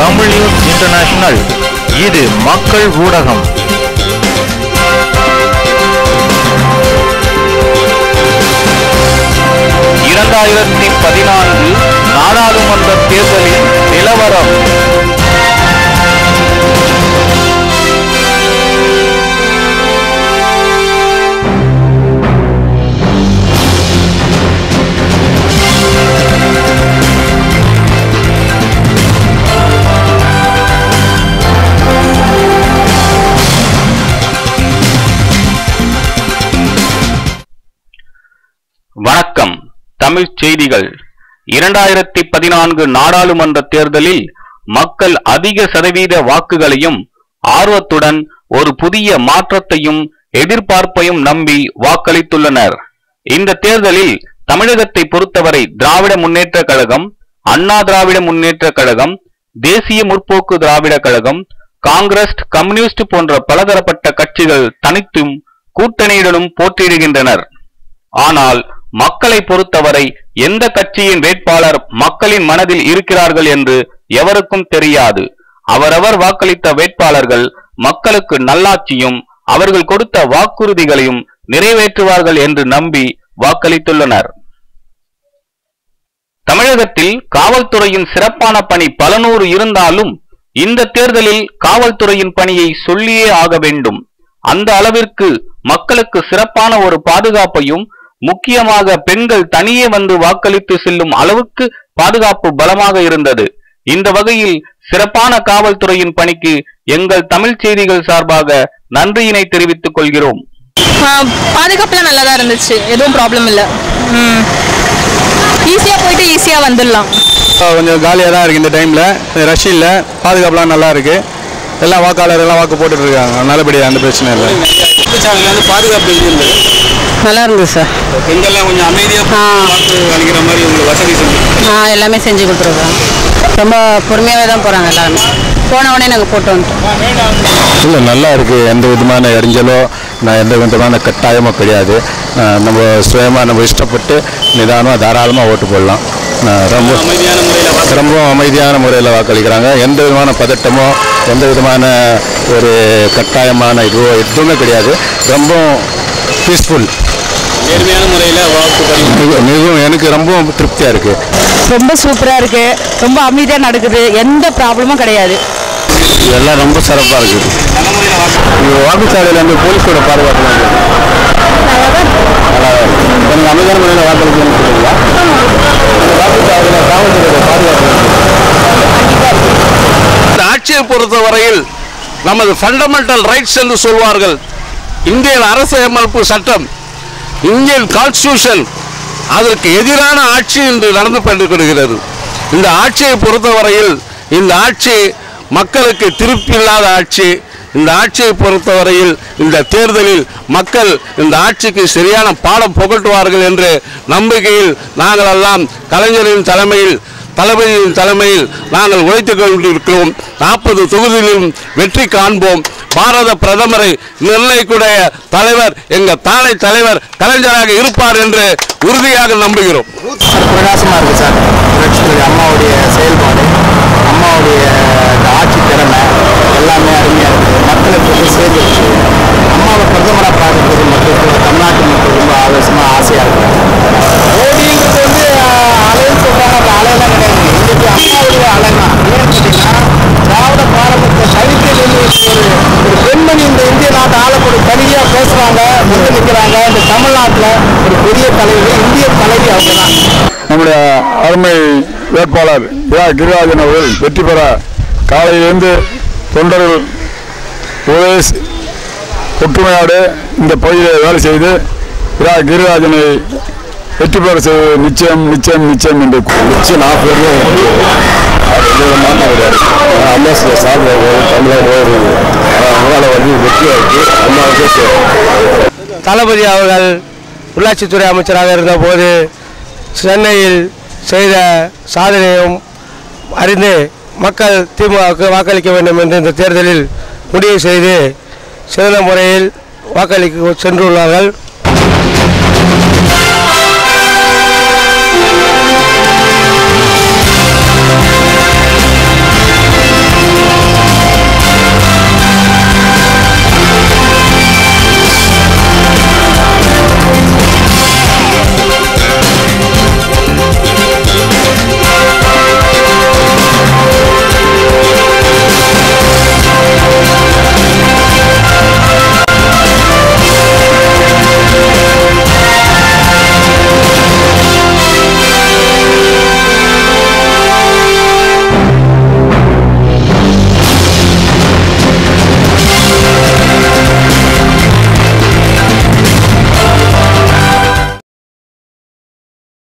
Tamil news international இது மக்கள் ஊடகம் இரண்டாயிரத்தி பதினான்கு நாடாளுமன்ற தேர்தலின் நிலவரம் வணக்கம் தமிழ் செய்திகள் இரண்டாயிரத்தி பதினான்கு நாடாளுமன்ற தேர்தலில் மக்கள் அதிக சதவீத வாக்குகளையும் ஆர்வத்துடன் ஒரு புதிய மாற்றத்தையும் எதிர்பார்ப்பையும் நம்பி வாக்களித்துள்ளனர் இந்த தேர்தலில் தமிழகத்தை பொறுத்தவரை திராவிட முன்னேற்ற கழகம் அண்ணா திராவிட முன்னேற்ற கழகம் தேசிய முற்போக்கு திராவிட கழகம் காங்கிரஸ் கம்யூனிஸ்ட் போன்ற பலதரப்பட்ட கட்சிகள் தனித்தும் கூட்டணியுடனும் போட்டியிடுகின்றனர் ஆனால் மக்களை பொறுத்தவரை எந்த கட்சியின் வேட்பாளர் மக்களின் மனதில் இருக்கிறார்கள் என்று எவருக்கும் தெரியாது அவரவர் வாக்களித்த வேட்பாளர்கள் மக்களுக்கு நல்லாட்சியும் அவர்கள் கொடுத்த வாக்குறுதிகளையும் நிறைவேற்றுவார்கள் என்று நம்பி வாக்களித்துள்ளனர் தமிழகத்தில் காவல்துறையின் சிறப்பான பணி பல நூறு இருந்தாலும் இந்த தேர்தலில் காவல்துறையின் பணியை சொல்லியே ஆக வேண்டும் அந்த அளவிற்கு மக்களுக்கு சிறப்பான ஒரு பாதுகாப்பையும் முக்கியமாக பெண்கள் தனியே வந்து வாக்களித்து செல்லும் அளவுக்கு பாதுகாப்பு பலமாக இருந்தது இந்த வகையில் சிறப்பான காவல்துறையின் பணிக்கு எங்கள் தமிழ் செய்திகள் சார்பாக நன்றியினை தெரிவித்துக் கொள்கிறோம் பாதுகாப்புலாம் நல்லா தான் இருந்துச்சு எதுவும் ப்ராப்ளம் இல்லை ம் ஈஸியாக போயிட்டு ஈஸியாக வந்துடலாம் கொஞ்சம் காலியாக தான் இருக்குது இந்த டைமில் ரஷ் இல்லை பாதுகாப்புலாம் நல்லா இருக்குது எல்லா வாக்காளர் எல்லாம் வாக்கு போட்டுட்டு இருக்காங்க நல்லபடியாக அந்த பிரச்சனை இல்லை குற்றச்சாட்டுல வந்து பாதுகாப்பு எப்படி இருந்தது நல்லா இருந்தது சார் பெண்கள்லாம் கொஞ்சம் அமைதியாக ஆ. வாக்கு அளிக்கிற மாதிரி உங்களுக்கு வசதி செஞ்சு ஆ எல்லாமே செஞ்சு கொடுத்துருக்கோம் ரொம்ப பொறுமையாகவே தான் போகிறாங்க எல்லாருமே போன உடனே நாங்கள் போட்டு வந்துட்டோம் இல்லை நல்லா இருக்குது எந்த விதமான இடைஞ்சலோ நான் எந்த விதமான கட்டாயமோ கிடையாது அஹ் நம்ம சுயமாக நம்ம இஷ்டப்பட்டு நிதானமாக தாராளமாக ஓட்டு போடலாம் அஹ் ரொம்ப அமைதியான முறையில் வாக்கு ரொம்ப அமைதியான முறையில் வாக்களிக்கிறாங்க எந்த விதமான பதட்டமோ எந்த விதமான ஒரு கட்டாயமான இதுவோ எதுவுமே கிடையாது ரொம்ப பீஸ்ஃபுல் நேர்மையான முறையில் வாக்கு பதிவு மிகவும் எனக்கு ரொம்ப திருப்தியாக இருக்குது ரொம்ப சூப்பராக இருக்குது ரொம்ப அமைதியாக நடக்குது எந்த ப்ராப்ளமும் கிடையாது இதெல்லாம் ரொம்ப சிறப்பாக இருக்குது நல்ல முறையில் வாக்கு இது வாக்குச்சாலையில் வந்து போலீஸோட பாதுகாப்பு நல்லா இருக்கு கொஞ்சம் அமைதியான முறையில் வாக்களிக்கணும்னு சொல்லுங்களா வாக்குச்சாலையில் காவல்துறையோட பாதுகாப்பு இந்த ஆட்சியை பொறுத்தவரையில் நமது ஃபண்டமெண்டல் ரைட்ஸ் என்று சொல்வார்கள் இந்தியன் அரசியலமைப்பு சட்டம் இந்தியன் கான்ஸ்டியூஷன் அதற்கு எதிரான ஆட்சி இன்று நடந்து கொண்டிருக்கிறது இந்த ஆட்சியை பொறுத்தவரையில் இந்த ஆட்சி மக்களுக்கு திருப்தி இல்லாத ஆட்சி இந்த ஆட்சியை பொறுத்தவரையில் இந்த தேர்தலில் மக்கள் இந்த ஆட்சிக்கு சரியான பாடம் புகட்டுவார்கள் என்று நம்பிக்கையில் நாங்கள் எல்லாம் கலைஞரின் தலைமையில் தளபதியின் தலைமையில் நாங்கள் உழைத்துக் கொண்டிருக்கிறோம் நாற்பது தொகுதியிலும் வெற்றி காண்போம் பாரத பிரதமரை நிர்ணயிக்கூடிய தலைவர் எங்க தானை தலைவர் கலைஞராக இருப்பார் என்று உறுதியாக நம்புகிறோம் பிரகாசமாக இருக்குது சார் புரட்சித்துறை அம்மாவுடைய செயல்பாடு அம்மாவுடைய இந்த ஆட்சி திறமை எல்லாமே அருமையாக இருக்குது மக்களுக்கு வந்து சேர்ந்துருச்சு அம்மாவை பிரதமராக பார்க்கறது மக்களுக்கு தமிழ்நாட்டு மக்கள் ரொம்ப ஆவேசமாக ஆசையாக இருக்கிறாங்க மோடிங்கிறது வந்து ஆஹ், அலைன்னு சொல்கிறாங்க அந்த அலையெல்லாம் கிடையாது இன்னைக்கு அம்மாவுடைய அலை தான் ஏன்னு கேட்டிங்கன்னா திராவிட பாரம்பரிய சைக்கிள் ஒரு ஒரு பெண்மணி இந்த இந்திய நாட்டை ஆளக்கூடிய தனியாக பேசுகிறாங்க வந்து நிற்கிறாங்க இந்த தமிழ்நாட்டில் ஒரு பெரிய தலைவி இந்திய தலைவி அவங்க தான் நம்முடைய அருமை வேட்பாளர் யா கிரிராஜன் அவர்கள் வெற்றி பெற காலையிலிருந்து தொண்டர்கள் ஒரே ஸ்- ஒற்றுமையோடு இந்த பகுதியில் வேலை செய்து யா கிரிராஜனை வெற்றி பெற செய்வது நிச்சயம் நிச்சயம் நிச்சயம் என்று நிச்சயம் நான் அம்மா சாப்பிடுவாங்க தமிழக அதனால வந்து வெற்றியாக இருக்கு அம்மாவுக்கு தளபதி அவர்கள் உள்ளாட்சித்துறை அமைச்சராக இருந்தபோது சென்னையில் செய்த சாதனையும் அறிந்து மக்கள் திமுகவுக்கு வாக்களிக்க வேண்டும் என்று இந்த தேர்தலில் முடிவு செய்து சிறந்த முறையில் வாக்களிக்க சென்றுள்ளார்கள்